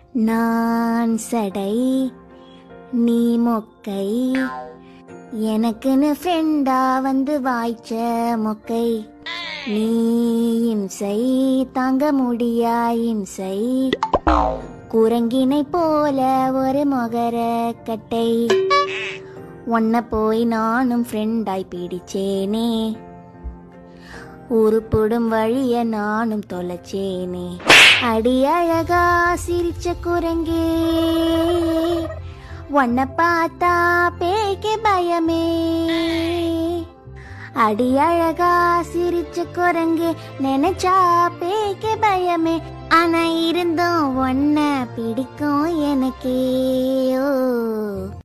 நான் சடை நீ மொக்கை எனக்குன்னு ஃப்ரெண்டா வந்து வாய்ச்ச மொக்கை நீ இம்சை தாங்க முடியா இம்சை குரங்கினை போல ஒரு மொகர கட்டை உன்னை போய் நானும் ஃப்ரெண்டாய் பிடிச்சேனே உருப்பிடும் வழிய நானும் தொலைச்சேனே அடி அழகா சிரிச்ச குரங்கே உன்னை பார்த்தா பேய்க்கு பயமே அடி அழகா சிரிச்ச குரங்கே நினைச்சா பேய்க்கு பயமே ஆனா இருந்தும் ஒன்ன பிடிக்கும் எனக்கே ஓ